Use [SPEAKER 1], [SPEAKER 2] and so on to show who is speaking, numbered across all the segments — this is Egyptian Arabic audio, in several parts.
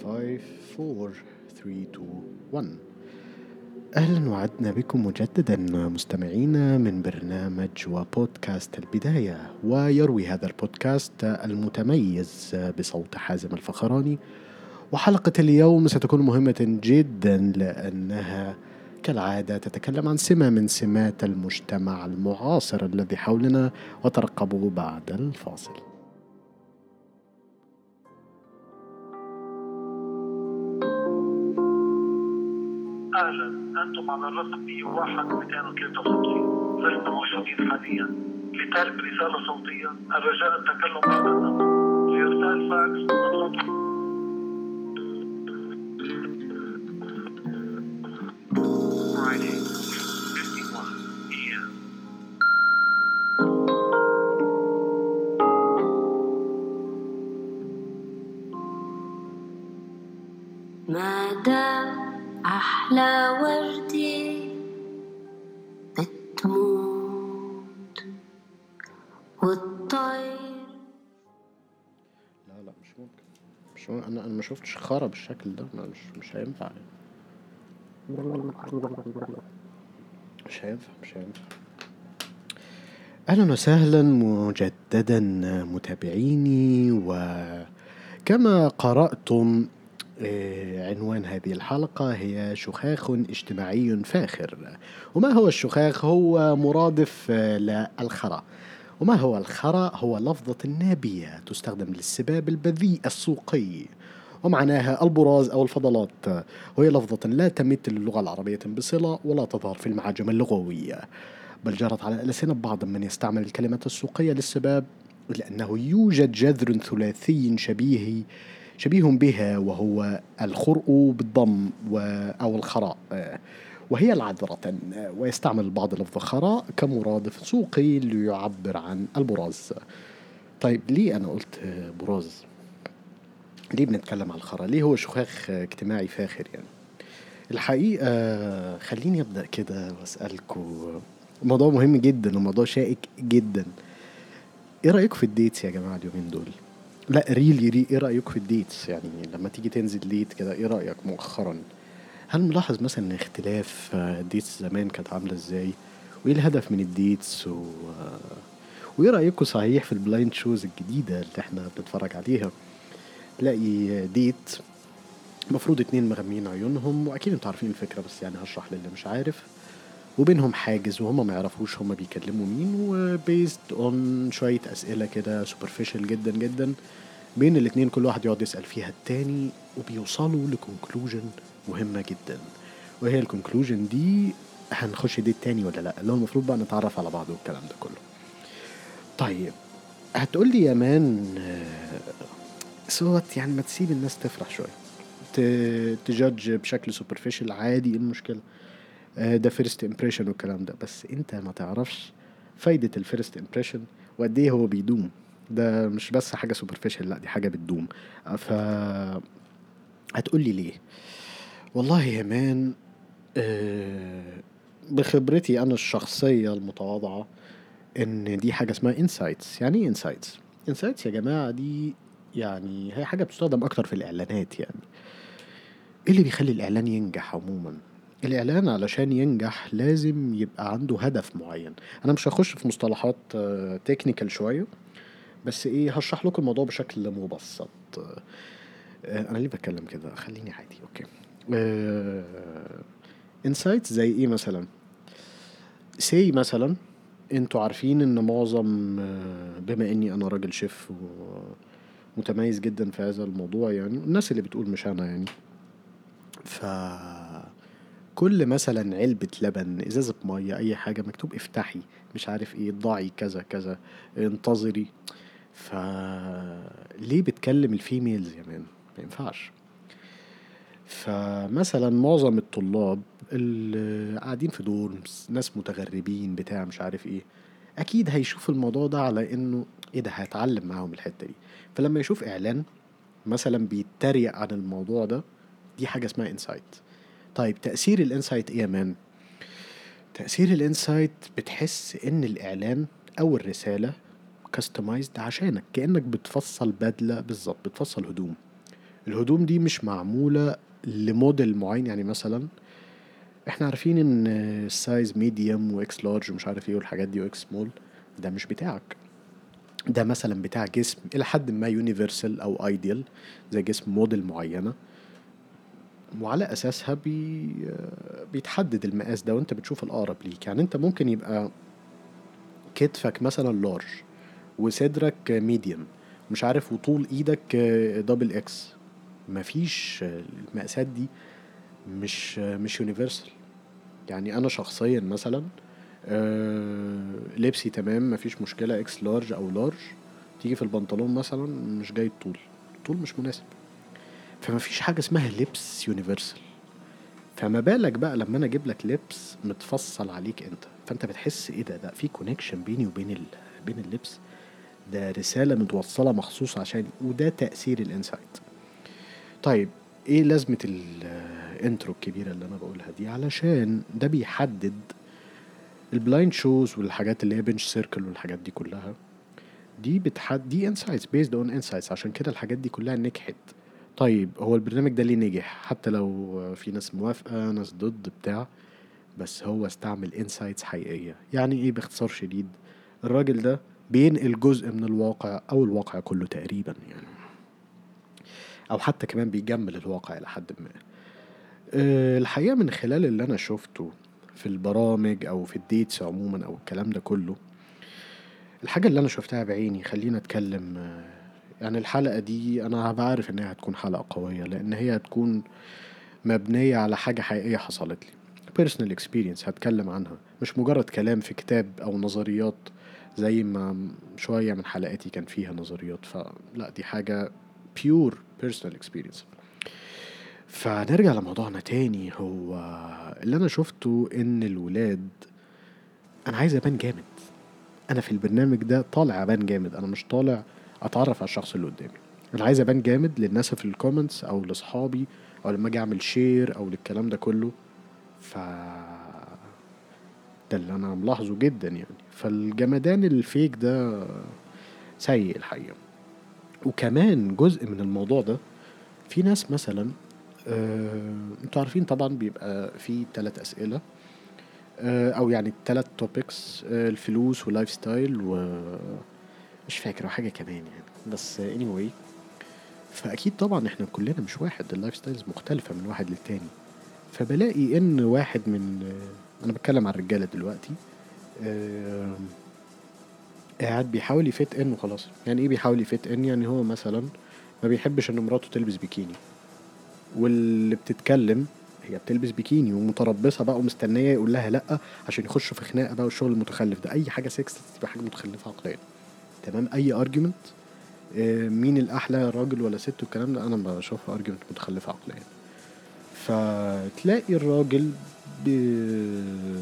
[SPEAKER 1] 5 4 3 2 1 أهلا وعدنا بكم مجددا مستمعينا من برنامج وبودكاست البداية ويروي هذا البودكاست المتميز بصوت حازم الفخراني وحلقة اليوم ستكون مهمة جدا لأنها كالعادة تتكلم عن سمة من سمات المجتمع المعاصر الذي حولنا وترقبوا بعد الفاصل
[SPEAKER 2] اهلا انتم على الرقم 101 263 لسنا موجودين حاليا لترك رساله صوتيه الرجاء التكلم بعد النقل لارسال فاكس اضغطوا Friday, 51 p.m.
[SPEAKER 3] ما دام أحلى وردي بتموت والطير
[SPEAKER 1] لا لا مش ممكن مش ممكن. انا انا ما شفتش خرا بالشكل ده ما مش مش هينفع يعني. مش هينفع مش هينفع اهلا وسهلا مجددا متابعيني وكما قراتم آه، عنوان هذه الحلقة هي شخاخ اجتماعي فاخر وما هو الشخاخ هو مرادف آه، للخرا وما هو الخرا هو لفظة نابية تستخدم للسباب البذيء السوقي ومعناها البراز أو الفضلات وهي لفظة لا تمت للغة العربية بصلة ولا تظهر في المعاجم اللغوية بل جرت على ألسنة بعض من يستعمل الكلمة السوقية للسباب لأنه يوجد جذر ثلاثي شبيه شبيه بها وهو الخرء بالضم و أو الخراء آه، وهي العذرة آه، ويستعمل البعض لفظ خراء كمرادف سوقي ليعبر عن البراز طيب ليه أنا قلت آه، براز ليه بنتكلم على الخرا ليه هو شخاخ آه، اجتماعي فاخر يعني الحقيقة آه، خليني أبدأ كده وأسألكوا موضوع مهم جدا وموضوع شائك جدا ايه رأيكم في الديتس يا جماعة اليومين دول لا ريلي ري ايه رأيكم في الديتس يعني لما تيجي تنزل ديت كده ايه رأيك مؤخرا هل ملاحظ مثلا ان اختلاف آه، الديتس زمان كانت عاملة ازاي وايه الهدف من الديتس و آه، وايه رأيكم صحيح في البلايند شوز الجديدة اللي احنا بنتفرج عليها تلاقي ديت المفروض اتنين مغميين عيونهم واكيد انتوا عارفين الفكره بس يعني هشرح للي مش عارف وبينهم حاجز وهم ما يعرفوش هم بيكلموا مين وبيزد اون شويه اسئله كده سوبرفيشال جدا جدا بين الاتنين كل واحد يقعد يسال فيها التاني وبيوصلوا لكونكلوجن مهمه جدا وهي الكونكلوجن دي هنخش ديت تاني ولا لا اللي هو المفروض بقى نتعرف على بعض والكلام ده كله طيب هتقول لي يا مان آه، صوت يعني ما تسيب الناس تفرح شويه ت- تجادج بشكل سوبرفيشال عادي ايه المشكله آه، ده فيرست امبريشن والكلام ده بس انت ما تعرفش فايده الفيرست امبريشن وقد ايه هو بيدوم ده مش بس حاجه سوبرفيشال لا دي حاجه بتدوم آه، ف هتقول لي ليه والله يا مان آه، بخبرتي انا الشخصيه المتواضعه ان دي حاجه اسمها انسايتس يعني ايه انسايتس انسايتس يا جماعه دي يعني هي حاجه بتستخدم اكتر في الاعلانات يعني ايه اللي بيخلي الاعلان ينجح عموما الاعلان علشان ينجح لازم يبقى عنده هدف معين انا مش هخش في مصطلحات تكنيكال شويه بس ايه هشرح لكم الموضوع بشكل مبسط آه، انا ليه بتكلم كده خليني عادي اوكي انسايتس زي ايه مثلا سي مثلا انتوا عارفين ان معظم آه، بما اني انا راجل شيف ومتميز جدا في هذا الموضوع يعني الناس اللي بتقول مش انا يعني ف كل مثلا علبة لبن ازازة مية اي حاجة مكتوب افتحي مش عارف ايه ضعي كذا كذا انتظري ف ليه بتكلم الفيميلز يا مان ما ينفعش فمثلا معظم الطلاب اللي قاعدين في دورمز ناس متغربين بتاع مش عارف ايه اكيد هيشوف الموضوع ده على انه ايه ده هيتعلم معاهم الحته دي فلما يشوف اعلان مثلا بيتريق عن الموضوع ده دي حاجه اسمها انسايت طيب تاثير الانسايت ايه يا مان تاثير الانسايت بتحس ان الاعلان او الرساله كاستمايزد عشانك كانك بتفصل بدله بالظبط بتفصل هدوم الهدوم دي مش معمولة لموديل معين يعني مثلا احنا عارفين ان السايز ميديوم واكس لارج ومش عارف ايه والحاجات دي واكس سمول ده مش بتاعك ده مثلا بتاع جسم الى حد ما يونيفرسال او ايديال زي جسم موديل معينه وعلى اساسها بي بيتحدد المقاس ده وانت بتشوف الاقرب ليك يعني انت ممكن يبقى كتفك مثلا لارج وصدرك ميديوم مش عارف وطول ايدك دبل اكس مفيش المقاسات دي مش مش يونيفرسال يعني انا شخصيا مثلا آه، لبسي تمام مفيش مشكلة اكس لارج او لارج تيجي في البنطلون مثلا مش جاي الطول الطول مش مناسب فمفيش حاجة اسمها لبس يونيفرسال فما بالك بقى لما انا اجيب لك لبس متفصل عليك انت فانت بتحس ايه ده ده في كونكشن بيني وبين ال... بين اللبس ده رسالة متوصلة مخصوص عشان وده تأثير الانسايت طيب ايه لازمة الانترو الكبيرة اللي انا بقولها دي علشان ده بيحدد البلايند شوز والحاجات اللي هي بنش سيركل والحاجات دي كلها دي بتحد دي انسايتس بيزد اون انسايتس عشان كده الحاجات دي كلها نجحت طيب هو البرنامج ده ليه نجح حتى لو في ناس موافقة ناس ضد بتاع بس هو استعمل انسايتس حقيقية يعني ايه باختصار شديد الراجل ده بينقل جزء من الواقع او الواقع كله تقريبا يعني او حتى كمان بيجمل الواقع الى حد ما أه الحقيقة من خلال اللي انا شفته في البرامج او في الديتس عموما او الكلام ده كله الحاجة اللي انا شفتها بعيني خلينا اتكلم آه، يعني الحلقة دي انا بعرف ان هي هتكون حلقة قوية لان هي هتكون مبنية على حاجة حقيقية حصلت لي personal experience هتكلم عنها مش مجرد كلام في كتاب او نظريات زي ما شوية من حلقاتي كان فيها نظريات فلا دي حاجة pure personal experience فنرجع لموضوعنا تاني هو اللي انا شفته ان الولاد انا عايز ابان جامد انا في البرنامج ده طالع ابان جامد انا مش طالع اتعرف على الشخص اللي قدامي انا عايز ابان جامد للناس في الكومنتس او لاصحابي او لما اجي اعمل شير او للكلام ده كله ف ده اللي انا ملاحظه جدا يعني فالجمدان الفيك ده سيء الحقيقه وكمان جزء من الموضوع ده في ناس مثلا آه، انتوا عارفين طبعا بيبقى في ثلاث اسئله آه، او يعني ثلاث توبكس الفلوس واللايف ستايل و مش فاكر حاجه كمان يعني بس اني anyway فاكيد طبعا احنا كلنا مش واحد اللايف ستايلز مختلفه من واحد للتاني فبلاقي ان واحد من آه، انا بتكلم عن الرجاله دلوقتي آه، قاعد بيحاول يفيت ان وخلاص يعني ايه بيحاول يفيت ان يعني هو مثلا ما بيحبش ان مراته تلبس بيكيني واللي بتتكلم هي بتلبس بيكيني ومتربصه بقى ومستنيه يقول لها لا عشان يخشوا في خناقه بقى والشغل المتخلف ده اي حاجه سكس تبقى حاجه متخلفه عقليا تمام اي ارجيومنت مين الاحلى راجل ولا ست والكلام ده انا بشوفها ارجيومنت متخلفه عقليا فتلاقي الراجل بي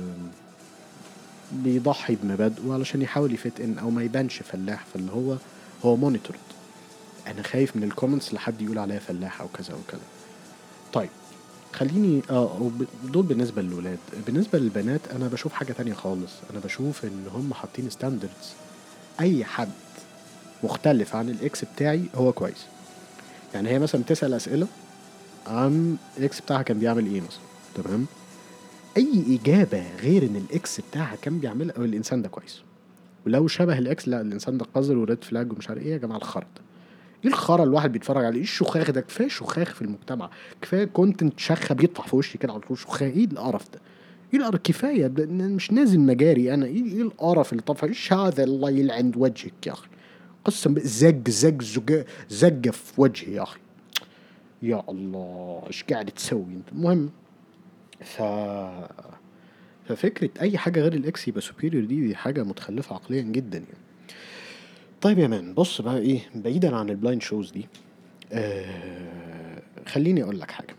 [SPEAKER 1] بيضحي بمبادئه علشان يحاول يفت ان او ما يبانش فلاح فاللي هو هو مونيتورد انا خايف من الكومنتس لحد يقول عليا فلاح او كذا او كذا طيب خليني اه وب- دول بالنسبه للولاد بالنسبه للبنات انا بشوف حاجه تانية خالص انا بشوف ان هم حاطين ستاندردز اي حد مختلف عن الاكس بتاعي هو كويس يعني هي مثلا بتسال اسئله عن الاكس بتاعها كان بيعمل ايه مثلا تمام اي اجابه غير ان الاكس بتاعها كان بيعملها او الانسان ده كويس ولو شبه الاكس لا الانسان ده قذر وريد فلاج ومش عارف ايه يا جماعه الخرا ده ايه الخرا الواحد بيتفرج عليه ايه الشخاخ ده كفايه شخاخ في المجتمع كفايه كونتنت شخه بيطلع في وشي كده على طول شخاخ ايه القرف ده ايه القرف كفايه ده أنا مش نازل مجاري انا ايه ايه القرف اللي طفى ايش هذا الله يلعن وجهك يا اخي قسم بالله زج زج زج زج في وجهي يا اخي يا الله ايش قاعد تسوي انت المهم ف ففكرة أي حاجة غير الإكس يبقى سوبيريور دي دي حاجة متخلفة عقليا جدا يعني. طيب يا مان بص بقى إيه بعيدا عن البلايند شوز دي آه خليني أقول لك حاجة.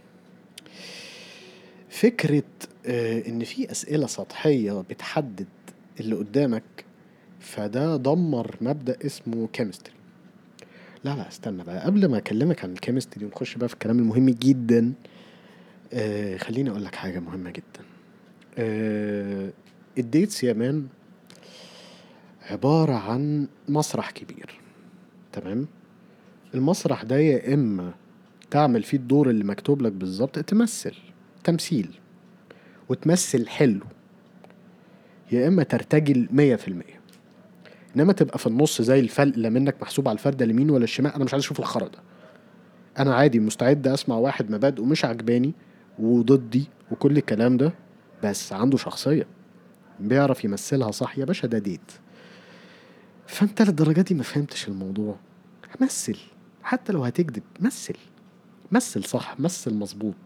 [SPEAKER 1] فكرة آه إن في أسئلة سطحية بتحدد اللي قدامك فده دمر مبدأ اسمه كيمستري. لا لا استنى بقى قبل ما أكلمك عن الكيمستري ونخش بقى في الكلام المهم جدا آه خليني أقول لك حاجة مهمة جدا. آه، الديتس يا مان عبارة عن مسرح كبير تمام المسرح ده يا إما تعمل فيه الدور اللي مكتوب لك بالظبط تمثل تمثيل وتمثل حلو يا اما ترتجل مية في المية انما تبقى في النص زي الفلق لا منك محسوب على الفردة اليمين ولا الشمال انا مش عايز اشوف الخرا ده انا عادي مستعد اسمع واحد مبادئه مش عجباني وضدي وكل الكلام ده بس عنده شخصية بيعرف يمثلها صح يا باشا ده ديت فانت للدرجة دي ما فهمتش الموضوع مثل حتى لو هتكذب مثل مثل صح مثل مظبوط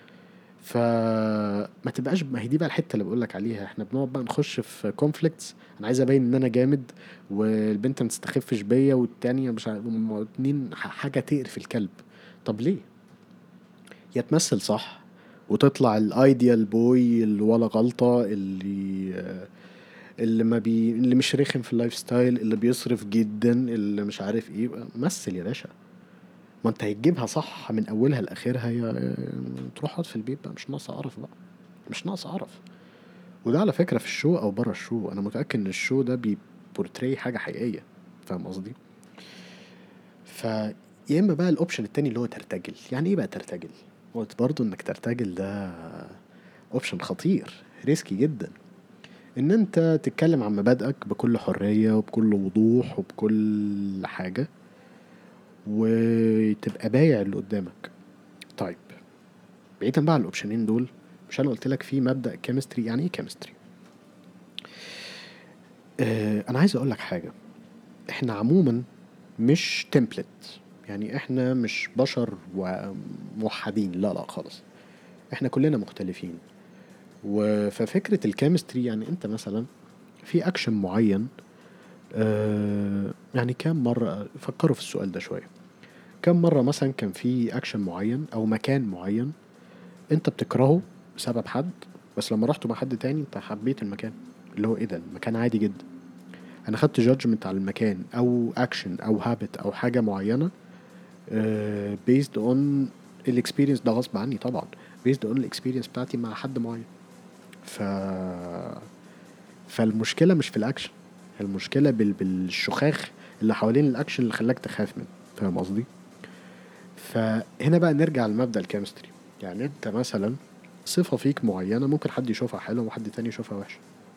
[SPEAKER 1] فما تبقاش ما هي دي بقى الحته اللي بقول لك عليها احنا بنقعد بقى نخش في كونفليكتس انا عايز ابين ان انا جامد والبنت ما تستخفش بيا والتانيه مش عارف هما اتنين ح- حاجه تقرف الكلب طب ليه؟ يا تمثل صح وتطلع الايديال بوي اللي ولا غلطه اللي اللي ما بي اللي مش رخم في اللايف ستايل اللي بيصرف جدا اللي مش عارف ايه مثل يا باشا ما انت هتجيبها صح من اولها لاخرها يا تروح اقعد في البيت بقى مش ناقصه قرف بقى مش ناقصه قرف وده على فكره في الشو او بره الشو انا متاكد ان الشو ده بيبورتري حاجه حقيقيه فاهم قصدي فيا اما بقى الاوبشن التاني اللي هو ترتجل يعني ايه بقى ترتجل قلت برضو انك ترتجل ده اوبشن خطير ريسكي جدا ان انت تتكلم عن مبادئك بكل حريه وبكل وضوح وبكل حاجه وتبقى بايع اللي قدامك طيب بعيدا بقى عن الاوبشنين دول مش انا قلت لك في مبدا كيمستري يعني ايه كيمستري آه انا عايز اقول لك حاجه احنا عموما مش تمبلت يعني احنا مش بشر وموحدين لا لا خالص احنا كلنا مختلفين و- ففكره الكيمستري يعني انت مثلا في اكشن معين آه يعني كام مرة فكروا في السؤال ده شوية كم مرة مثلا كان في أكشن معين أو مكان معين أنت بتكرهه بسبب حد بس لما رحت مع حد تاني أنت حبيت المكان اللي هو إيه ده المكان عادي جدا أنا خدت جادجمنت على المكان أو أكشن أو هابت أو حاجة معينة بيزد اون الاكسبيرينس ده غصب عني طبعا بيزد اون الاكسبيرينس بتاعتي مع حد معين ف فالمشكلة مش في الأكشن المشكلة بال... بالشخاخ اللي حوالين الأكشن اللي خلاك تخاف منه فاهم قصدي؟ فهنا بقى نرجع لمبدأ الكيمستري يعني أنت مثلا صفة فيك معينة ممكن حد يشوفها حلوة وحد تاني يشوفها وحشة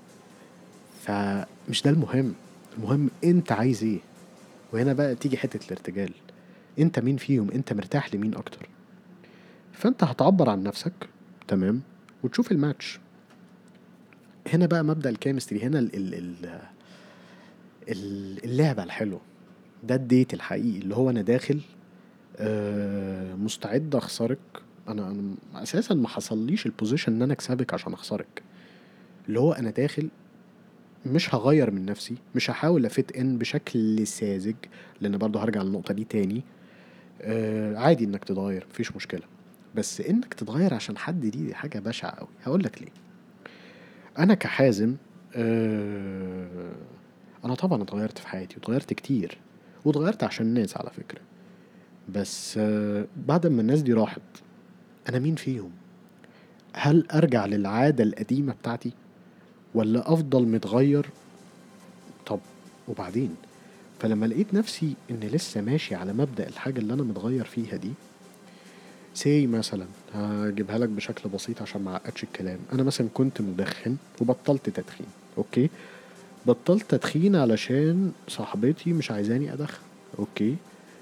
[SPEAKER 1] فمش ده المهم المهم أنت عايز إيه وهنا بقى تيجي حتة الارتجال أنت مين فيهم أنت مرتاح لمين أكتر فأنت هتعبر عن نفسك تمام وتشوف الماتش هنا بقى مبدأ الكيمستري هنا ال ال ال ال- اللعبة الحلوة ده الديت الحقيقي اللي هو أنا داخل آه، مستعد أخسرك أنا أنا أساسا ما حصليش البوزيشن إن أنا أكسبك عشان أخسرك اللي هو أنا داخل مش هغير من نفسي مش هحاول أفت إن بشكل ساذج لأن برضه هرجع للنقطة دي تاني آه عادي إنك تتغير مفيش مشكلة بس إنك تتغير عشان حد دي, دي حاجة بشعة أوي هقول لك ليه أنا كحازم آه انا طبعا اتغيرت في حياتي واتغيرت كتير واتغيرت عشان الناس على فكرة بس آه، بعد ما الناس دي راحت انا مين فيهم هل ارجع للعادة القديمة بتاعتي ولا افضل متغير طب وبعدين فلما لقيت نفسي ان لسه ماشي على مبدأ الحاجة اللي انا متغير فيها دي سي مثلا هجيبها لك بشكل بسيط عشان ما اعقدش الكلام انا مثلا كنت مدخن وبطلت تدخين اوكي بطلت تدخين علشان صاحبتي مش عايزاني ادخن اوكي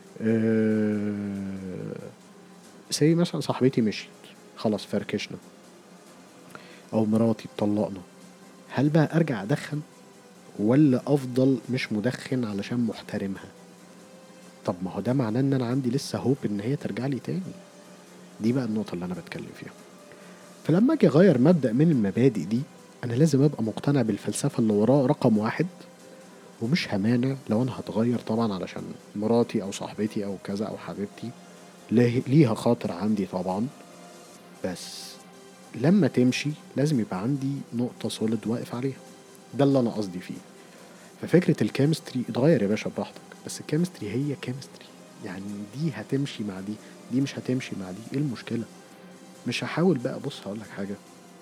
[SPEAKER 1] أه... سي مثلا صاحبتي مشيت خلاص فركشنا او مراتي اتطلقنا هل بقى ارجع ادخن ولا افضل مش مدخن علشان محترمها طب ما هو ده معناه ان انا عندي لسه هوب ان هي ترجع لي تاني دي بقى النقطة اللي انا بتكلم فيها فلما اجي اغير مبدأ من المبادئ دي انا لازم ابقى مقتنع بالفلسفة اللي وراه رقم واحد ومش همانع لو انا هتغير طبعا علشان مراتي او صاحبتي او كذا او حبيبتي ليه- ليها خاطر عندي طبعا بس لما تمشي لازم يبقى عندي نقطة سوليد واقف عليها ده اللي انا قصدي فيه ففكرة الكيمستري اتغير يا باشا براحتك بس الكيمستري هي كيمستري يعني دي هتمشي مع دي دي مش هتمشي مع دي ايه المشكلة مش هحاول بقى بص هقول لك حاجة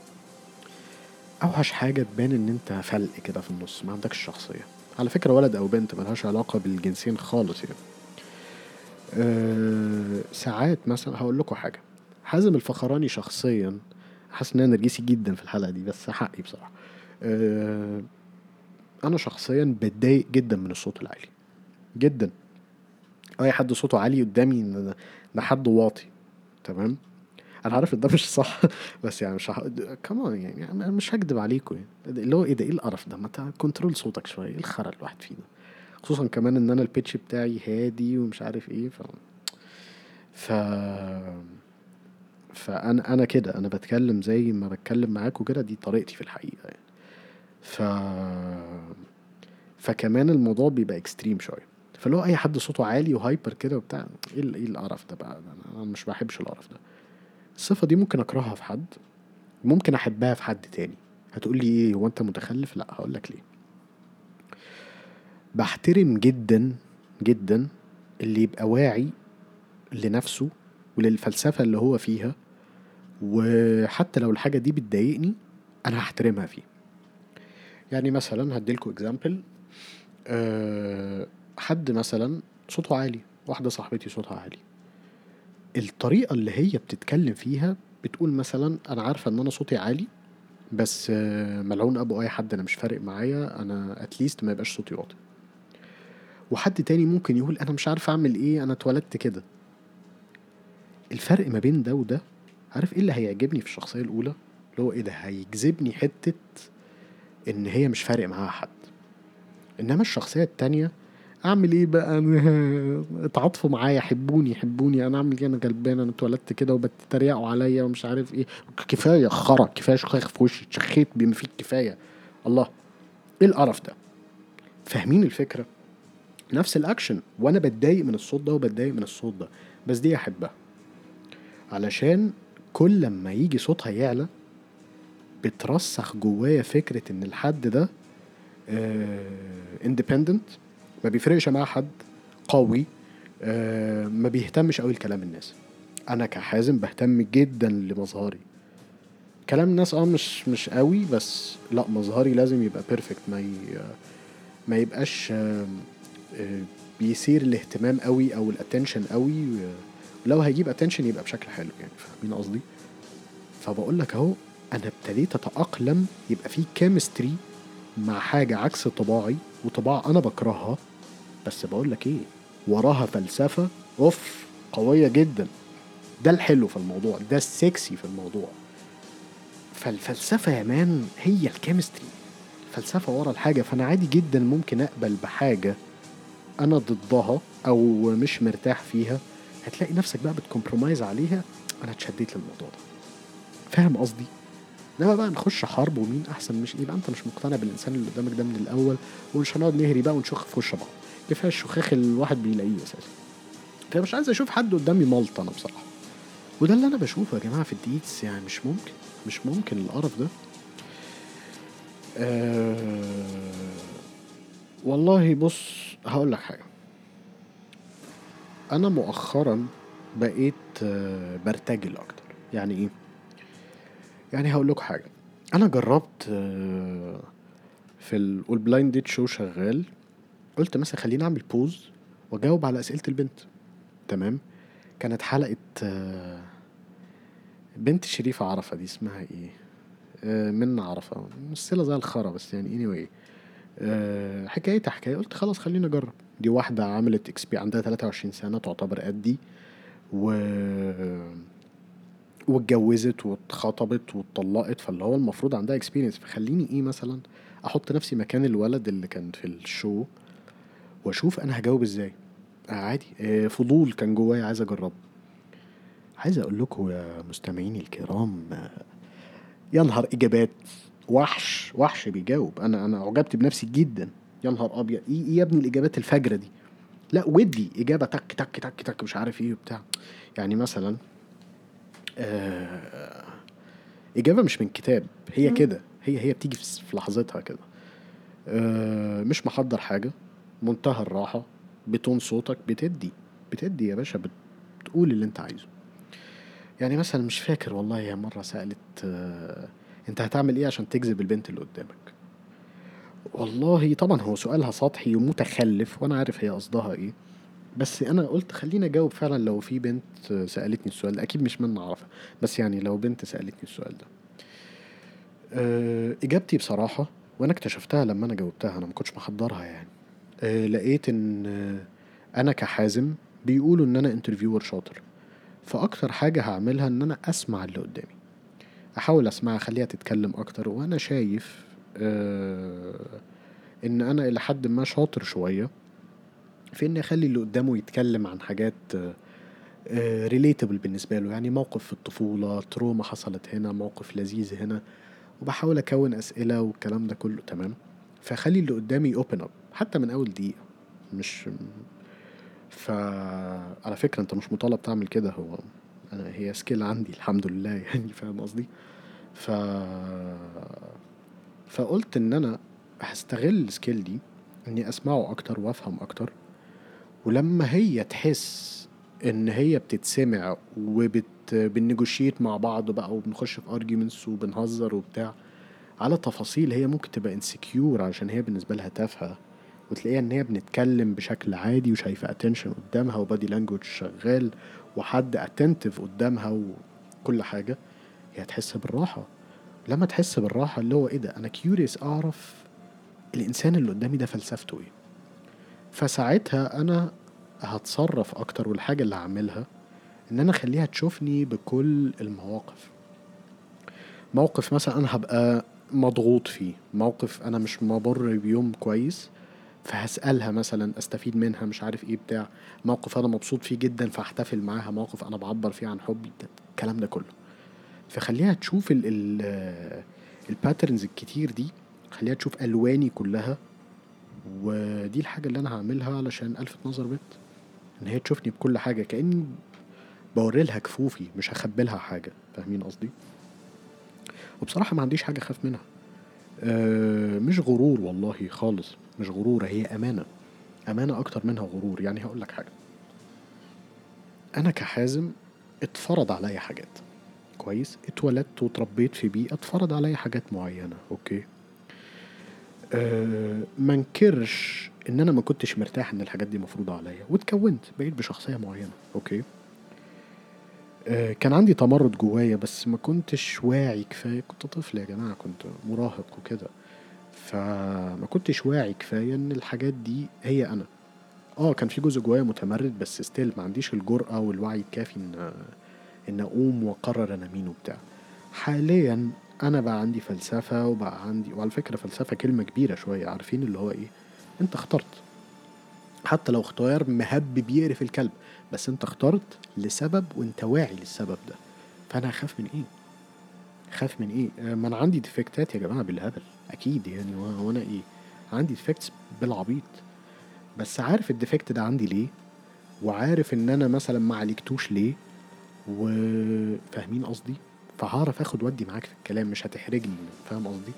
[SPEAKER 1] اوحش حاجة تبان ان انت فلق كده في النص ما عندكش شخصية على فكرة ولد او بنت ملهاش علاقة بالجنسين خالص يعني أه ساعات مثلا هقول لكم حاجه حازم الفخراني شخصيا حاسس ان انا نرجسي جدا في الحلقه دي بس حقي بصراحه آه، انا شخصيا بتضايق جدا من الصوت العالي جدا اي حد صوته عالي قدامي ان ده حد واطي تمام انا عارف ان ده مش صح بس يعني مش هح... كمان يعني أنا مش هكدب عليكم يعني اللي هو ايه ده ايه القرف ده ما انت كنترول صوتك شويه ايه الخرا الواحد فيه ده خصوصا كمان ان انا البيتش بتاعي هادي ومش عارف ايه ف ف فانا انا كده انا بتكلم زي ما بتكلم معاكم كده دي طريقتي في الحقيقه يعني ف فكمان الموضوع بيبقى اكستريم شويه فاللي هو اي حد صوته عالي وهايبر كده وبتاع ايه ال- ايه القرف ده بقى انا أنا مش بحبش القرف ده الصفه دي ممكن اكرهها في حد ممكن احبها في حد تاني هتقول لي ايه هو انت متخلف لا هقول لك ليه بحترم جدا جدا اللي يبقى واعي لنفسه وللفلسفه اللي هو فيها وحتى لو الحاجه دي بتضايقني انا هحترمها فيه يعني مثلا هديلكوا اكزامبل أه حد مثلا صوته عالي واحده صاحبتي صوتها عالي الطريقه اللي هي بتتكلم فيها بتقول مثلا انا عارفه ان انا صوتي عالي بس آه، ملعون ابو اي حد انا مش فارق معايا انا اتليست ما يبقاش صوتي واطي وحد تاني ممكن يقول انا مش عارف اعمل ايه انا اتولدت كده الفرق ما بين ده وده عارف ايه اللي هيعجبني في الشخصيه الاولى اللي هو ايه ده هيجذبني حته ان هي مش فارق معاها حد انما الشخصيه التانية اعمل ايه بقى أنا اتعاطفوا معايا حبوني حبوني انا اعمل ايه انا غلبان انا اتولدت كده وبتتريقوا عليا ومش عارف ايه كفايه خرا كفايه شخيخ في وشي اتشخيت بما فيه الكفايه الله ايه القرف ده فاهمين الفكره نفس الاكشن وانا بتضايق من الصوت ده وبتضايق من الصوت ده بس دي احبها علشان كل لما يجي صوتها يعلى بترسخ جوايا فكره ان الحد ده اندبندنت ما بيفرقش معاه حد قوي آه، ما بيهتمش قوي لكلام الناس انا كحازم بهتم جدا لمظهري كلام الناس اه مش مش قوي بس لا مظهري لازم يبقى بيرفكت ما ي... ما يبقاش آه، آه، بيثير الاهتمام قوي او الاتنشن قوي ولو هيجيب اتنشن يبقى بشكل حلو يعني فاهمين قصدي فبقول لك اهو انا ابتديت اتاقلم يبقى في كيمستري مع حاجه عكس طباعي وطباع انا بكرهها بس بقول لك ايه وراها فلسفه اوف قويه جدا ده الحلو في الموضوع ده السكسي في الموضوع فالفلسفه يا مان هي الكيمستري فلسفه ورا الحاجه فانا عادي جدا ممكن اقبل بحاجه انا ضدها او مش مرتاح فيها هتلاقي نفسك بقى بتكمبرومايز عليها انا اتشديت للموضوع ده فاهم قصدي انما بقى نخش حرب ومين احسن مش يبقى انت مش مقتنع بالانسان اللي قدامك ده من الاول ومش هنقعد نهري بقى ونشخ في وش بعض كفايه الشخاخ الواحد بيلاقيه اساسا فمش مش عايز اشوف حد قدامي ملط انا بصراحه وده اللي انا بشوفه يا جماعه في الديتس يعني مش ممكن مش ممكن القرف ده آه والله بص هقول لك حاجه انا مؤخرا بقيت آه برتجل اكتر يعني ايه يعني هقول لكم حاجه انا جربت آه، في ال- والبلايند ديت شو شغال قلت مثلا خليني اعمل بوز واجاوب على اسئله البنت تمام كانت حلقه آه، بنت شريفه عرفه دي اسمها ايه آه، منى عرفه ممثله زي الخرا بس يعني اني anyway. آه، حكايتها حكايه قلت خلاص خليني اجرب دي واحده عملت اكسبي عندها 23 سنه تعتبر قدي و واتجوزت واتخطبت واتطلقت فاللي هو المفروض عندها اكسبيرينس فخليني ايه مثلا احط نفسي مكان الولد اللي كان في الشو واشوف انا هجاوب ازاي آه عادي آه فضول كان جوايا عايز اجربه عايز اقول لكم يا مستمعيني الكرام آه، يا نهار اجابات وحش وحش بيجاوب انا انا اعجبت بنفسي جدا يا نهار ابيض ايه إيه يا ابني الاجابات الفجره دي لا ودي اجابه تك تك تك تك مش عارف ايه وبتاع يعني مثلا آه اجابه مش من كتاب هي كده هي هي بتيجي في في لحظتها كده آه مش محضر حاجه منتهى الراحه بتون صوتك بتدي بتدي يا باشا بتقول اللي انت عايزه يعني مثلا مش فاكر والله يا مره سالت آه انت هتعمل ايه عشان تجذب البنت اللي قدامك والله طبعا هو سؤالها سطحي ومتخلف وانا عارف هي قصدها ايه بس انا قلت خليني اجاوب فعلا لو في بنت سالتني السؤال ده اكيد مش من اعرفها بس يعني لو بنت سالتني السؤال ده أه اجابتي بصراحه وانا اكتشفتها لما انا جاوبتها انا ما كنتش محضرها يعني أه لقيت ان آه، انا كحازم بيقولوا ان انا انترفيور شاطر فاكتر حاجه هعملها ان انا اسمع اللي قدامي احاول اسمعها اخليها تتكلم اكتر وانا شايف أه ان انا الى حد ما شاطر شويه في اني اخلي اللي قدامه يتكلم عن حاجات ريليتابل بالنسبه له يعني موقف في الطفوله تروما حصلت هنا موقف لذيذ هنا وبحاول اكون اسئله والكلام ده كله تمام فخلي اللي قدامي اوبن اب حتى من اول دقيقه مش فعلى فكره انت مش مطالب تعمل كده هو انا هي سكيل عندي الحمد لله يعني فاهم قصدي ف فقلت ان انا هستغل السكيل دي اني اسمعه اكتر وافهم اكتر ولما هي تحس ان هي بتتسمع وبت بنجوشيت مع بعض بقى وبنخش في ارجيومنتس وبنهزر وبتاع على تفاصيل هي ممكن تبقى انسكيور عشان هي بالنسبه لها تافهه وتلاقيها ان هي بنتكلم بشكل عادي وشايفه اتنشن قدامها وبادي لانجوج شغال وحد اتنتف قدامها وكل حاجه هي هتحس بالراحه لما تحس بالراحه اللي هو ايه ده انا كيوريوس اعرف الانسان اللي قدامي ده فلسفته ايه فساعتها انا هتصرف اكتر والحاجه اللي هعملها ان انا اخليها تشوفني بكل المواقف موقف مثلا انا هبقى مضغوط فيه موقف انا مش مبر بيوم كويس فهسألها مثلا استفيد منها مش عارف ايه بتاع موقف انا مبسوط فيه جدا فاحتفل معاها موقف انا بعبر فيه عن حبي ده الكلام ده كله فخليها تشوف ال ال الباترنز الكتير دي خليها تشوف الواني كلها ودي الحاجة اللي انا هعملها علشان الفت نظر بنت ان هي تشوفني بكل حاجة كأني بوري لها كفوفي مش هخبي لها حاجة فاهمين قصدي وبصراحة ما عنديش حاجة أخاف منها أه مش غرور والله خالص مش غرور هي أمانة أمانة أكتر منها غرور يعني هقول لك حاجة أنا كحازم اتفرض عليا حاجات كويس اتولدت وتربيت في بيئة اتفرض عليا حاجات معينة أوكي أه ما انكرش ان انا ما كنتش مرتاح ان الحاجات دي مفروضة عليا واتكونت بقيت بشخصية معينة اوكي آه، كان عندي تمرد جوايا بس ما كنتش واعي كفاية كنت طفل يا جماعة كنت مراهق وكده فما كنتش واعي كفاية ان الحاجات دي هي انا اه كان في جزء جوايا متمرد بس ستيل ما عنديش الجرأة والوعي الكافي ان ان اقوم واقرر انا مين وبتاع حاليا انا بقى عندي فلسفة وبقى عندي وعلى فكرة فلسفة كلمة كبيرة شوية عارفين اللي هو ايه انت اخترت حتى لو اختيار مهب بيقرف الكلب بس انت اخترت لسبب وانت واعي للسبب ده فانا هخاف من ايه خاف من ايه آه، ما انا عندي ديفكتات يا جماعه بالهبل اكيد يعني و- وانا ايه عندي ديفكتس بالعبيط بس عارف الديفكت ده عندي ليه وعارف ان انا مثلا ما عالجتوش ليه وفاهمين قصدي فهعرف اخد ودي معاك في الكلام مش هتحرجني فاهم قصدي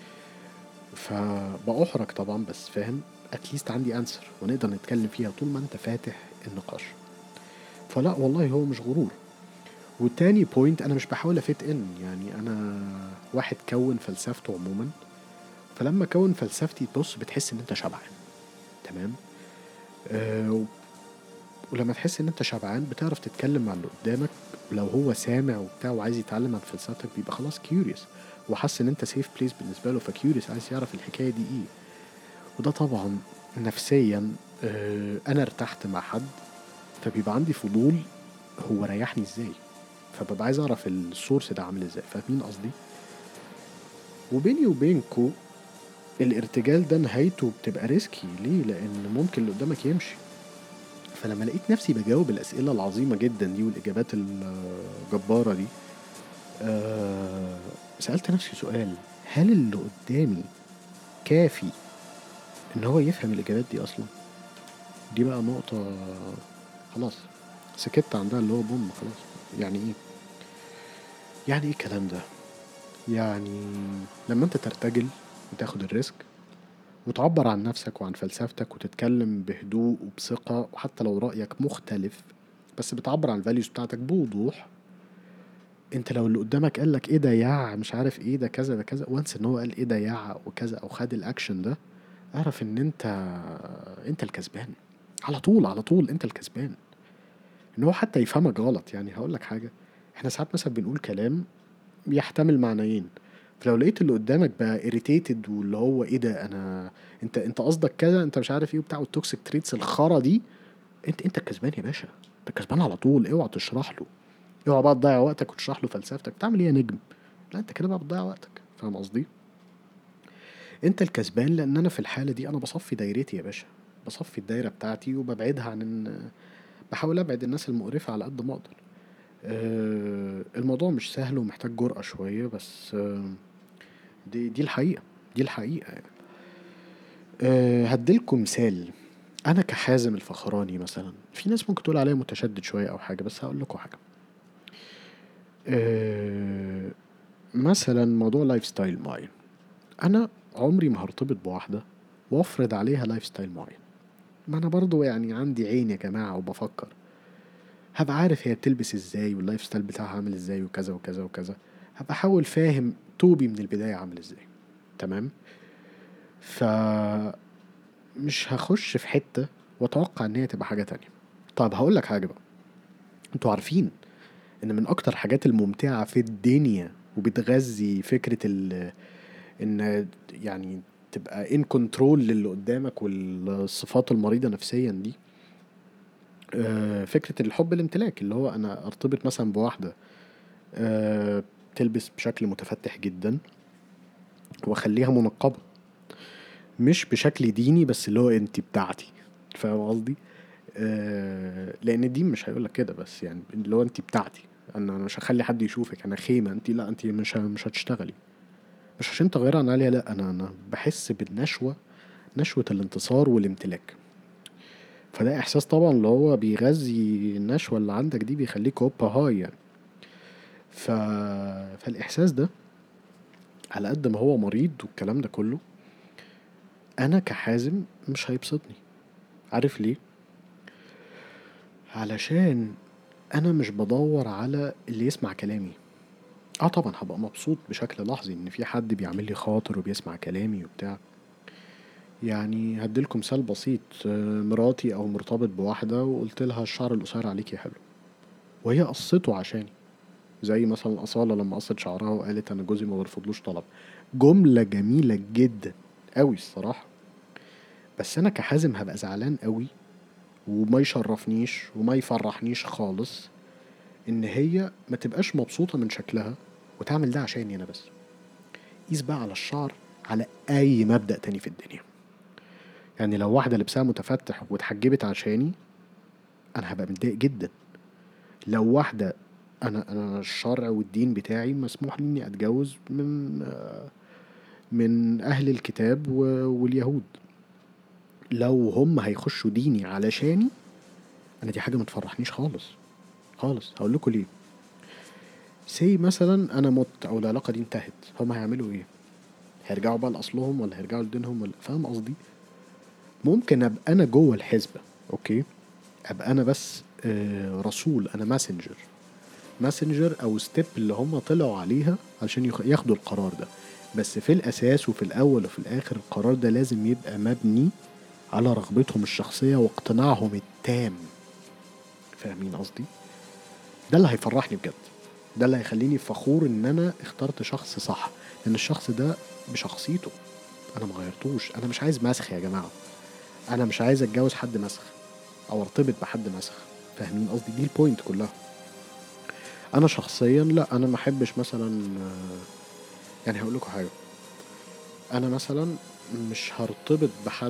[SPEAKER 1] فبأحرج طبعا بس فاهم اتليست عندي انسر ونقدر نتكلم فيها طول ما انت فاتح النقاش فلا والله هو مش غرور والتاني بوينت انا مش بحاول افيت ان يعني انا واحد كون فلسفته عموما فلما كون فلسفتي بص بتحس ان انت شبعان تمام آه و- ولما تحس ان انت شبعان بتعرف تتكلم مع اللي قدامك لو هو سامع وبتاع وعايز يتعلم عن فلسفتك بيبقى خلاص كيوريوس وحس ان انت سيف بليس بالنسبه له فكيوريوس عايز يعرف الحكايه دي ايه وده طبعا نفسيا آه، انا ارتحت مع حد فبيبقى عندي فضول هو ريحني ازاي فببقى عايز اعرف السورس ده عامل ازاي فاهمين قصدي وبيني وبينكو الارتجال ده نهايته بتبقى ريسكي ليه لان ممكن اللي قدامك يمشي فلما لقيت نفسي بجاوب الاسئله العظيمه جدا دي والاجابات الجباره دي آه سالت نفسي سؤال هل اللي قدامي كافي ان هو يفهم الاجابات دي اصلا دي بقى نقطه خلاص سكت عندها اللي هو بوم خلاص يعني ايه يعني ايه الكلام ده يعني لما انت ترتجل وتاخد الريسك وتعبر عن نفسك وعن فلسفتك وتتكلم بهدوء وبثقة وحتى لو رأيك مختلف بس بتعبر عن الفاليوز بتاعتك بوضوح انت لو اللي قدامك قال لك ايه ده يع مش عارف ايه ده كذا ده كذا وانس ان هو قال ايه ده يع وكذا او خد الاكشن ده اعرف ان انت انت الكسبان على طول على طول انت الكسبان ان هو حتى يفهمك غلط يعني هقول لك حاجه احنا ساعات مثلا بنقول كلام يحتمل معنيين فلو لقيت اللي قدامك بقى irritated واللي هو ايه ده انا انت انت قصدك كذا انت مش عارف ايه وبتاع والتوكسيك تريتس الخرا دي انت انت الكسبان يا باشا انت كسبان على طول اوعى تشرح له اوعى بقى تضيع وقتك وتشرح له فلسفتك بتعمل ايه يا نجم لا انت كده بقى بتضيع وقتك فاهم قصدي انت الكسبان لان انا في الحاله دي انا بصفي دايرتي يا باشا بصفي الدايره بتاعتي وببعدها عن إن بحاول ابعد الناس المقرفه على قد ما اقدر آه، الموضوع مش سهل ومحتاج جرأة شوية بس آه، دي دي الحقيقة دي الحقيقة يعني أه هديلكم مثال أنا كحازم الفخراني مثلا في ناس ممكن تقول عليا متشدد شوية أو حاجة بس هقول لكم حاجة أه مثلا موضوع لايف ستايل معين أنا عمري ما هرتبط بواحدة وأفرض عليها لايف ستايل معين ما أنا برضو يعني عندي عين يا جماعة وبفكر هبقى عارف هي بتلبس ازاي واللايف ستايل بتاعها عامل ازاي وكذا وكذا وكذا هبقى احاول فاهم توبي من البداية عامل ازاي تمام ف مش هخش في حتة واتوقع ان هي تبقى حاجة تانية طب هقول لك حاجة بقى انتوا عارفين ان من اكتر الحاجات الممتعة في الدنيا وبتغذي فكرة ال ان يعني تبقى ان كنترول للي قدامك والصفات المريضة نفسيا دي آه، فكرة الحب الامتلاك اللي هو انا ارتبط مثلا بواحدة آه، تلبس بشكل متفتح جدا واخليها منقبة مش بشكل ديني بس اللي هو انت بتاعتي فاهم قصدي آه لان الدين مش هيقولك كده بس يعني اللي هو انت بتاعتي انا انا مش هخلي حد يشوفك انا خيمة انت لا انت مش ه- مش هتشتغلي مش عشان تغير عن عليا لا انا انا بحس بالنشوة نشوة الانتصار والامتلاك فده احساس طبعا اللي هو بيغذي النشوة اللي عندك دي بيخليك هوبا هاي يعني ف... فالاحساس ده على قد ما هو مريض والكلام ده كله انا كحازم مش هيبسطني عارف ليه علشان انا مش بدور على اللي يسمع كلامي اه طبعا هبقى مبسوط بشكل لحظي ان في حد بيعمل لي خاطر وبيسمع كلامي وبتاع يعني هديلكم مثال بسيط آه، مراتي او مرتبط بواحده وقلت لها الشعر القصير عليكي حلو وهي قصته عشاني زي مثلا أصالة لما قصت شعرها وقالت أنا جوزي ما برفضلوش طلب جملة جميلة جدا أوي الصراحة بس أنا كحازم هبقى زعلان أوي وما يشرفنيش وما يفرحنيش خالص إن هي ما تبقاش مبسوطة من شكلها وتعمل ده عشاني أنا بس قيس بقى على الشعر على أي مبدأ تاني في الدنيا يعني لو واحدة لبسها متفتح واتحجبت عشاني أنا هبقى متضايق جدا لو واحدة أنا أنا الشرع والدين بتاعي مسموح لي إني أتجوز من آه، من أهل الكتاب و- واليهود لو هم هيخشوا ديني علشاني أنا دي حاجة متفرحنيش خالص خالص هقول لكم ليه سي مثلا أنا مت أو العلاقة دي انتهت هم هيعملوا إيه؟ هيرجعوا بقى لأصلهم ولا هيرجعوا لدينهم ولا فاهم قصدي؟ ممكن أبقى أنا جوه الحسبة أوكي؟ أبقى أنا بس آه، رسول أنا ماسنجر ماسنجر او ستيب اللي هم طلعوا عليها علشان يخ- ياخدوا القرار ده بس في الاساس وفي الاول وفي الاخر القرار ده لازم يبقى مبني على رغبتهم الشخصية واقتناعهم التام فاهمين قصدي ده اللي هيفرحني بجد ده اللي هيخليني فخور ان انا اخترت شخص صح لان الشخص ده بشخصيته انا ما غيرتوش انا مش عايز مسخ يا جماعة انا مش عايز اتجوز حد مسخ او ارتبط بحد مسخ فاهمين قصدي دي البوينت كلها انا شخصيا لا انا ما احبش مثلا آه، يعني هقول لكم حاجه انا مثلا مش هرتبط بحد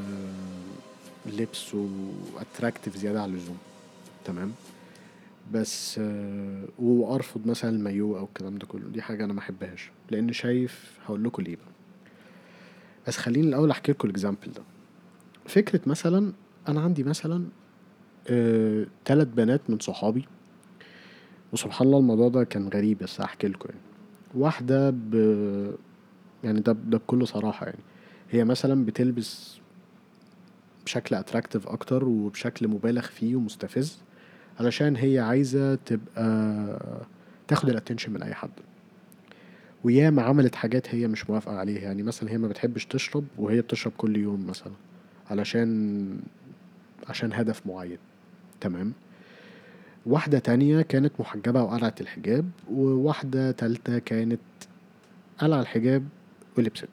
[SPEAKER 1] آه، لبسه اتراكتيف زياده عن اللزوم تمام بس آه، وارفض مثلا المايو او الكلام ده كله دي حاجه انا ما احبهاش لان شايف هقول لكم ليه بقى بس خليني الاول احكي لكم الاكزامبل ده فكره مثلا انا عندي مثلا آه، تلات بنات من صحابي وسبحان الله الموضوع ده كان غريب بس هحكي لكم يعني واحدة ب يعني ده ده بكل صراحة يعني هي مثلا بتلبس بشكل اتراكتيف اكتر وبشكل مبالغ فيه ومستفز علشان هي عايزة تبقى تاخد الاتنشن من اي حد وياما عملت حاجات هي مش موافقة عليها يعني مثلا هي ما بتحبش تشرب وهي بتشرب كل يوم مثلا علشان عشان هدف معين تمام واحدة تانية كانت محجبة وقلعت الحجاب وواحدة تالتة كانت قلع الحجاب ولبسته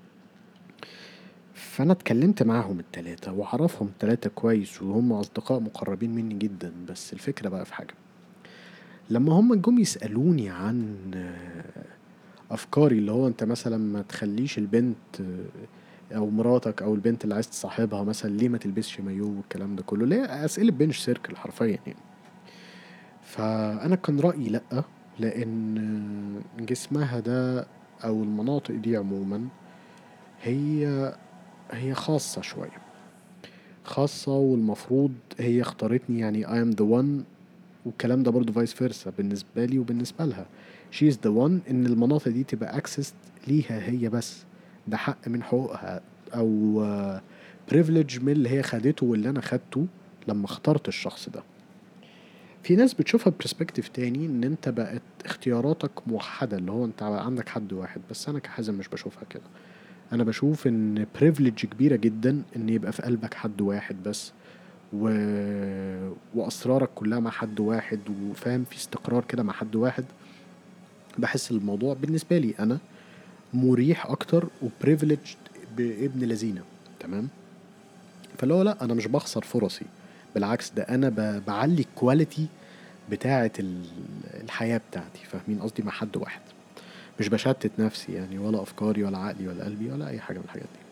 [SPEAKER 1] فأنا اتكلمت معاهم التلاتة وأعرفهم التلاتة كويس وهم أصدقاء مقربين مني جدا بس الفكرة بقى في حاجة لما هم جم يسألوني عن آه، أفكاري اللي هو أنت مثلا ما تخليش البنت آه، أو مراتك أو البنت اللي عايز تصاحبها مثلا ليه ما تلبسش مايو والكلام ده كله ليه أسئلة بنش سيركل حرفيا يعني فأنا كان رأيي لأ لأن جسمها ده أو المناطق دي عموما هي هي خاصة شوية خاصة والمفروض هي اختارتني يعني I am the one والكلام ده برضه فايس فيرسا بالنسبة لي وبالنسبة لها she is the one إن المناطق دي تبقى accessed ليها هي بس ده حق من حقوقها أو آه، privilege من اللي هي خدته واللي أنا خدته لما اخترت الشخص ده في ناس بتشوفها برسبكتيف تاني ان انت بقت اختياراتك موحده اللي هو انت بقى عندك حد واحد بس انا كحازم مش بشوفها كده انا بشوف ان بريفليج كبيره جدا ان يبقى في قلبك حد واحد بس و... واسرارك كلها مع حد واحد وفاهم في استقرار كده مع حد واحد بحس الموضوع بالنسبه لي انا مريح اكتر وبريفليج بابن لذينه تمام فاللي هو لا انا مش بخسر فرصي بالعكس ده انا ب- بعلي الكواليتي بتاعه ال- الحياه بتاعتي فاهمين قصدي مع حد واحد مش بشتت نفسي يعني ولا افكاري ولا عقلي ولا قلبي ولا اي حاجه من الحاجات دي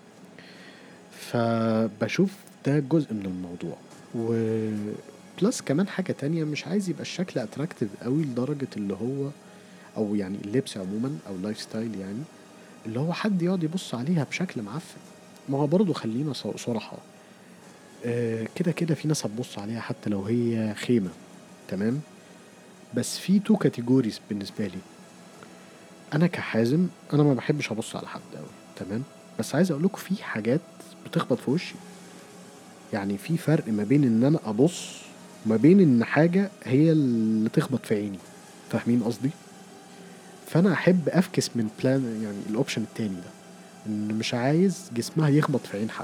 [SPEAKER 1] فبشوف ده جزء من الموضوع و بلس كمان حاجه تانية مش عايز يبقى الشكل اتراكتيف قوي لدرجه اللي هو او يعني اللبس عموما او اللايف ستايل يعني اللي هو حد يقعد يبص عليها بشكل معفن ما هو برضه خلينا ص- صراحه آه، كده كده في ناس هتبص عليها حتى لو هي خيمه تمام بس في تو كاتيجوريز بالنسبه لي انا كحازم انا ما بحبش ابص على حد قوي تمام بس عايز اقول لكم في حاجات بتخبط في وشي يعني في فرق ما بين ان انا ابص وما بين ان حاجه هي اللي تخبط في عيني فاهمين قصدي فانا احب افكس من بلان يعني الاوبشن التاني ده ان مش عايز جسمها يخبط في عين حد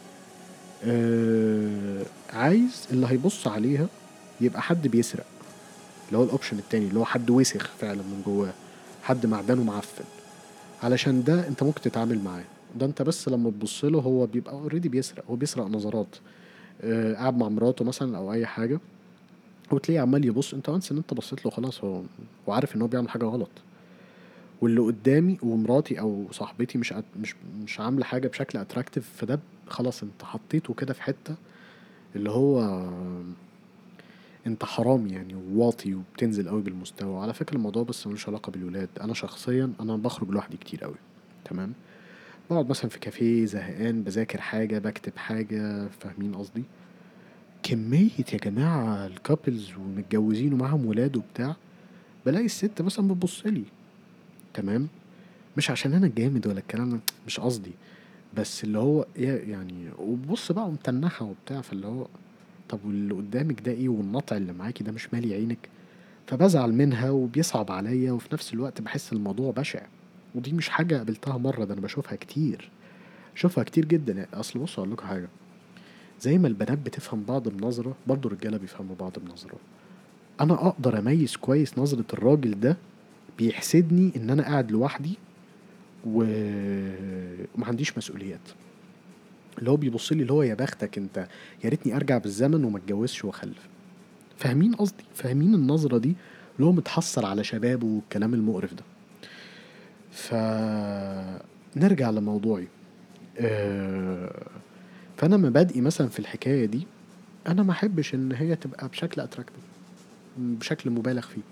[SPEAKER 1] آه عايز اللي هيبص عليها يبقى حد بيسرق اللي هو الاوبشن التاني اللي هو حد وسخ فعلا من جواه حد معدنه معفن علشان ده انت ممكن تتعامل معاه ده انت بس لما تبص له هو بيبقى اوريدي بيسرق هو بيسرق نظرات آه قاعد مع مراته مثلا او اي حاجه وتلاقيه عمال يبص انت وانس ان انت بصيت له خلاص هو وعارف ان هو بيعمل حاجه غلط واللي قدامي ومراتي او صاحبتي مش أت- مش مش عامله حاجه بشكل اتراكتيف فده خلاص انت حطيته كده في حته اللي هو انت حرام يعني وواطي وبتنزل قوي بالمستوى وعلى فكره الموضوع بس ملوش علاقه بالولاد انا شخصيا انا بخرج لوحدي كتير قوي تمام بقعد مثلا في كافيه زهقان بذاكر حاجه بكتب حاجه فاهمين قصدي كميه يا جماعه الكابلز ومتجوزين ومعاهم ولاد وبتاع بلاقي الست مثلا بتبص لي تمام مش عشان انا جامد ولا الكلام ده مش قصدي بس اللي هو يا- يعني وبص بقى ومتنحه وبتاع فاللي هو طب واللي قدامك ده ايه والنطع اللي معاكي ده مش مالي عينك فبزعل منها وبيصعب عليا وفي نفس الوقت بحس الموضوع بشع ودي مش حاجة قابلتها مرة ده أنا بشوفها كتير بشوفها كتير جدا يعني أصل بصوا أقول لكم حاجة زي ما البنات بتفهم بعض بنظرة برضه الرجالة بيفهموا بعض بنظرة أنا أقدر أميز كويس نظرة الراجل ده بيحسدني إن أنا قاعد لوحدي و... وما عنديش مسؤوليات اللي هو بيبص لي اللي هو يا بختك انت يا ريتني ارجع بالزمن وما اتجوزش واخلف فاهمين قصدي فاهمين النظره دي اللي هو متحسر على شبابه والكلام المقرف ده ف نرجع لموضوعي آه، فانا مبادئي مثلا في الحكايه دي انا ما احبش ان هي تبقى بشكل اتراكتيف بشكل مبالغ فيه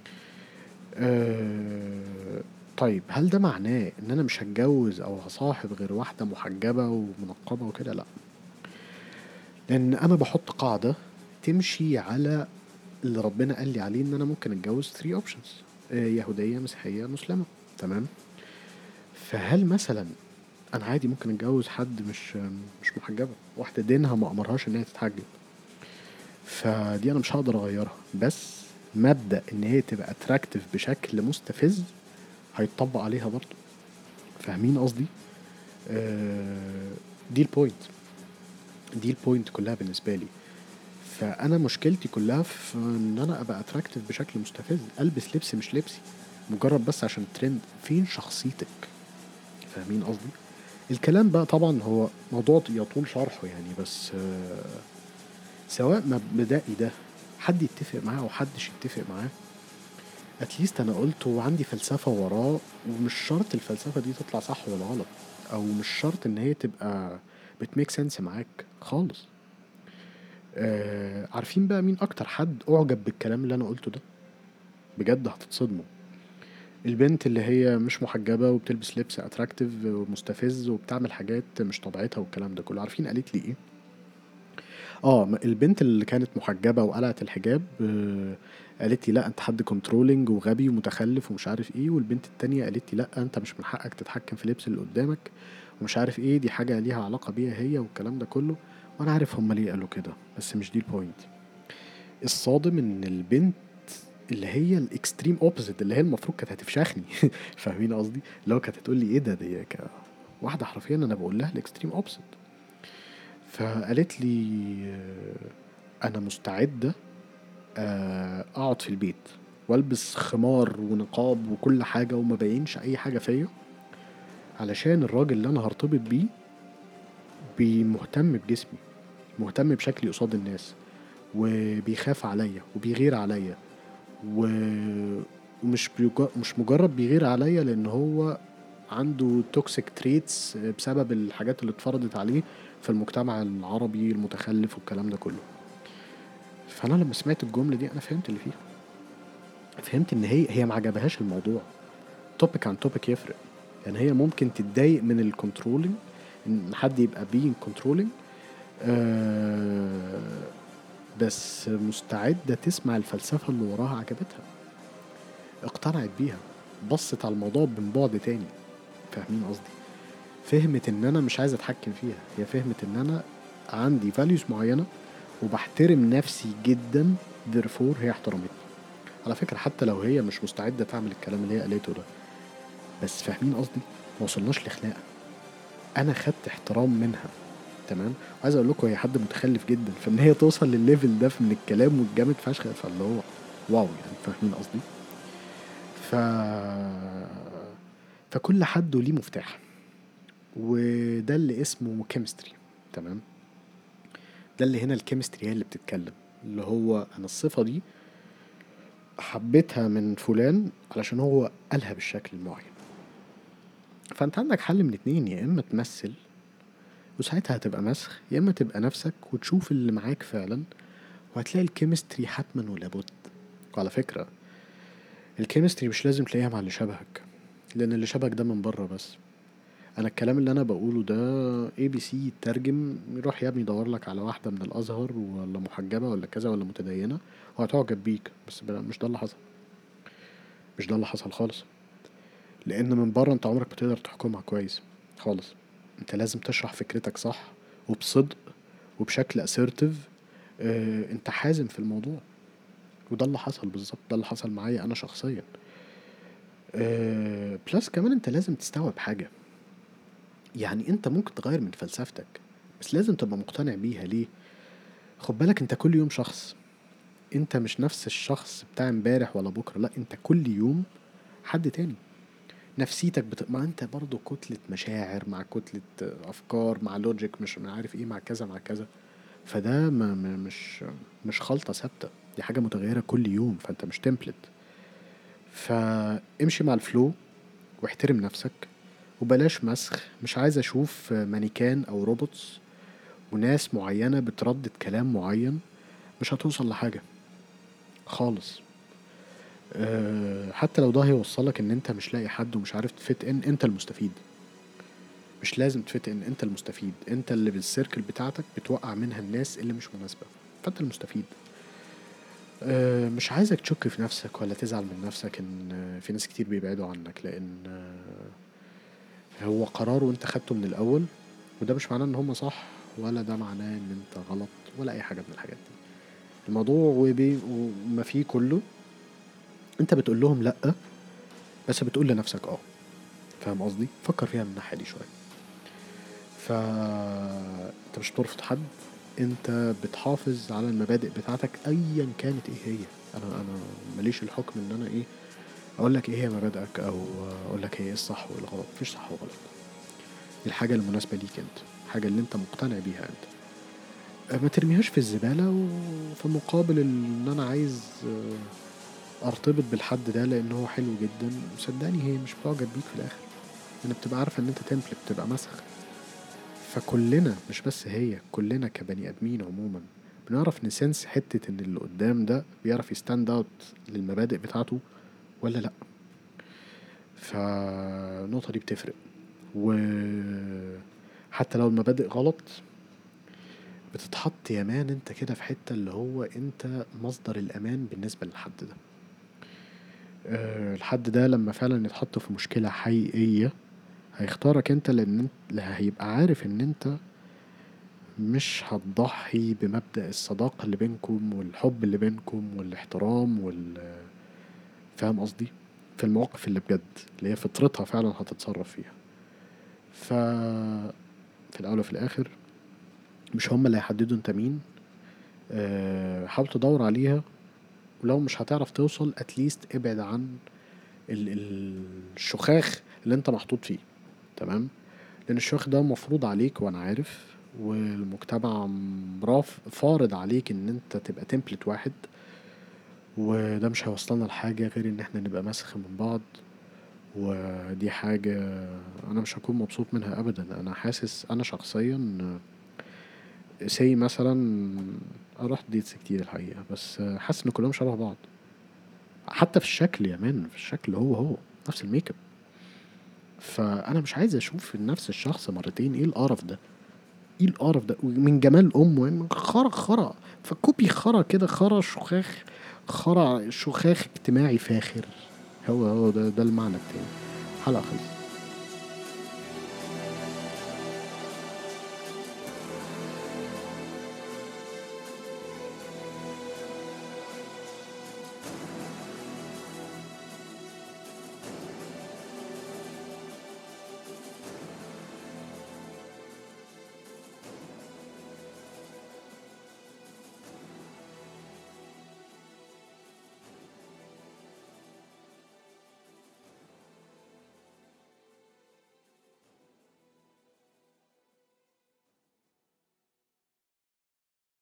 [SPEAKER 1] آه، طيب هل ده معناه ان انا مش هتجوز او هصاحب غير واحده محجبه ومنقبه وكده لا لان انا بحط قاعده تمشي على اللي ربنا قال لي عليه ان انا ممكن اتجوز 3 اوبشنز يهوديه مسيحيه مسلمه تمام فهل مثلا انا عادي ممكن اتجوز حد مش مش محجبه واحده دينها ما امرهاش ان هي تتحجب فدي انا مش هقدر اغيرها بس مبدا ان هي تبقى اتراكتيف بشكل مستفز هيتطبق عليها برضه فاهمين قصدي آه دي البوينت دي البوينت كلها بالنسبه لي فانا مشكلتي كلها في ان انا ابقى اتراكتيف بشكل مستفز البس لبس مش لبسي مجرد بس عشان الترند فين شخصيتك فاهمين قصدي الكلام بقى طبعا هو موضوع يطول شرحه يعني بس آه، سواء مبدئي ده حد يتفق معاه او حدش يتفق معاه اتليست انا قلت وعندي فلسفه وراه ومش شرط الفلسفه دي تطلع صح ولا غلط او مش شرط ان هي تبقى بتميك سنس معاك خالص آه عارفين بقى مين اكتر حد اعجب بالكلام اللي انا قلته ده بجد هتتصدموا البنت اللي هي مش محجبة وبتلبس لبس اتراكتيف ومستفز وبتعمل حاجات مش طبيعتها والكلام ده كله عارفين قالت لي ايه اه م- البنت اللي كانت محجبة وقلعت الحجاب آه قالت لي لا انت حد كنترولينج وغبي ومتخلف ومش عارف ايه والبنت التانية قالت لي لا انت مش من حقك تتحكم في لبس اللي قدامك ومش عارف ايه دي حاجة ليها علاقة بيها هي والكلام ده كله وانا عارف هما ليه قالوا كده بس مش دي البوينت الصادم ان البنت اللي هي الاكستريم اوبوزيت اللي هي المفروض كانت هتفشخني فاهمين قصدي اللي هو كانت هتقول لي ايه ده دي ك- واحده حرفيا انا بقول لها الاكستريم اوبوزيت فقالت لي آه، انا مستعده آه، اقعد في البيت والبس خمار ونقاب وكل حاجه وما بينش اي حاجه فيا علشان الراجل اللي انا هرتبط بيه بي- مهتم بجسمي مهتم بشكلي قصاد الناس وبيخاف عليا وبيغير عليا و... ومش بيج... مش مجرد بيغير عليا لان هو عنده توكسيك تريتس بسبب الحاجات اللي اتفرضت عليه في المجتمع العربي المتخلف والكلام ده كله فانا لما سمعت الجمله دي انا فهمت اللي فيها فهمت ان هي هي ما عجبهاش الموضوع توبيك عن توبيك يفرق يعني هي ممكن تتضايق من الكنترولينج ان حد يبقى بين كنترولينج آه بس مستعدة تسمع الفلسفة اللي وراها عجبتها اقتنعت بيها بصت على الموضوع من بعد تاني فاهمين قصدي فهمت ان انا مش عايز اتحكم فيها هي فهمت ان انا عندي فاليوز معينة وبحترم نفسي جدا therefore هي احترمتني على فكرة حتى لو هي مش مستعدة تعمل الكلام اللي هي قالته ده بس فاهمين قصدي ما وصلناش لخناقة انا خدت احترام منها تمام وعايز اقول لكم هي حد متخلف جدا فان هي توصل للليفل ده من الكلام والجامد فشخ فاللي هو واو يعني فاهمين قصدي ف فكل حد وليه مفتاح وده اللي اسمه كيمستري تمام ده اللي هنا الكيمستري هي اللي بتتكلم اللي هو انا الصفة دي حبيتها من فلان علشان هو قالها بالشكل المعين فانت عندك حل من اتنين يا اما تمثل وساعتها هتبقى مسخ يا اما تبقى نفسك وتشوف اللي معاك فعلا وهتلاقي الكيمستري حتما ولابد وعلى فكرة الكيمستري مش لازم تلاقيها مع اللي شبهك لان اللي شبهك ده من بره بس انا الكلام اللي انا بقوله ده اي بي سي يترجم يروح يا ابني يدور لك على واحده من الازهر ولا محجبه ولا كذا ولا متدينه وهتعجب بيك بس بلا- مش ده اللي حصل مش ده اللي حصل خالص لان من بره انت عمرك ما تقدر تحكمها كويس خالص انت لازم تشرح فكرتك صح وبصدق وبشكل assertive اه انت حازم في الموضوع وده اللي حصل بالظبط ده اللي حصل معايا انا شخصيا اه بلس كمان انت لازم تستوعب حاجه يعني انت ممكن تغير من فلسفتك بس لازم تبقى مقتنع بيها ليه خد بالك انت كل يوم شخص انت مش نفس الشخص بتاع امبارح ولا بكره لا انت كل يوم حد تاني نفسيتك بت... ما انت برضو كتلة مشاعر مع كتلة افكار مع لوجيك مش من عارف ايه مع كذا مع كذا فده ما ما مش مش خلطة ثابتة دي حاجة متغيرة كل يوم فانت مش تمبلت فامشي مع الفلو واحترم نفسك وبلاش مسخ مش عايز اشوف مانيكان او روبوتس وناس معينة بتردد كلام معين مش هتوصل لحاجة خالص أه حتى لو ده هيوصلك ان انت مش لاقي حد ومش عارف تفت ان انت المستفيد مش لازم تفت ان انت المستفيد انت اللي بالسيركل بتاعتك بتوقع منها الناس اللي مش مناسبة فانت المستفيد أه مش عايزك تشك في نفسك ولا تزعل من نفسك ان آه، في ناس كتير بيبعدوا عنك لان آه، هو قرار وانت خدته من الاول وده مش معناه ان هم صح ولا ده معناه ان انت غلط ولا اي حاجه من الحاجات دي الموضوع وبي وما فيه كله انت بتقول لهم لا بس بتقول لنفسك اه فاهم قصدي فكر فيها من الناحيه دي شويه ف انت مش بترفض حد انت بتحافظ على المبادئ بتاعتك ايا كانت ايه هي انا انا ماليش الحكم ان انا ايه اقول لك ايه هي مبادئك او اقول لك هي ايه الصح وايه الغلط مفيش صح وغلط دي الحاجه المناسبه ليك انت الحاجه اللي انت مقتنع بيها انت أه، ما ترميهاش في الزباله وفي مقابل ان انا عايز أه، ارتبط بالحد ده لان هو حلو جدا صدقني هي مش بتعجب بيك في الاخر انا بتبقى عارفه ان انت تمبلت بتبقى مسخ فكلنا مش بس هي كلنا كبني ادمين عموما بنعرف نسنس حته ان اللي قدام ده بيعرف يستاند اوت للمبادئ بتاعته ولا لا فالنقطه دي بتفرق وحتى لو المبادئ غلط بتتحط يا مان انت كده في حته اللي هو انت مصدر الامان بالنسبه للحد ده أه الحد ده لما فعلا يتحط في مشكله حقيقيه هيختارك انت لان انت هيبقى عارف ان انت مش هتضحي بمبدأ الصداقة اللي بينكم والحب اللي بينكم والاحترام وال فاهم قصدي؟ في المواقف اللي بجد اللي هي فطرتها فعلا هتتصرف فيها ف في الأول وفي الآخر مش هما اللي هيحددوا انت مين أه حاول تدور عليها ولو مش هتعرف توصل اتليست ابعد عن ال- ال- الشخاخ اللي انت محطوط فيه تمام لان الشخ ده مفروض عليك وانا عارف والمجتمع راف فارض عليك ان انت تبقى تمبلت واحد وده مش هيوصلنا لحاجة غير ان احنا نبقى مسخ من بعض ودي حاجة انا مش هكون مبسوط منها ابدا انا حاسس انا شخصيا سي مثلا انا رحت ديتس كتير الحقيقة بس حاسس ان كلهم شبه بعض حتى في الشكل يا مان في الشكل هو هو نفس الميك اب فانا مش عايز اشوف نفس الشخص مرتين ايه القرف ده ايه القرف ده من جمال امه يعني خرا خرا فكوبي خرا كده خرا شخاخ خرا شخاخ اجتماعي فاخر هو هو ده ده المعنى التاني حلقه خلصت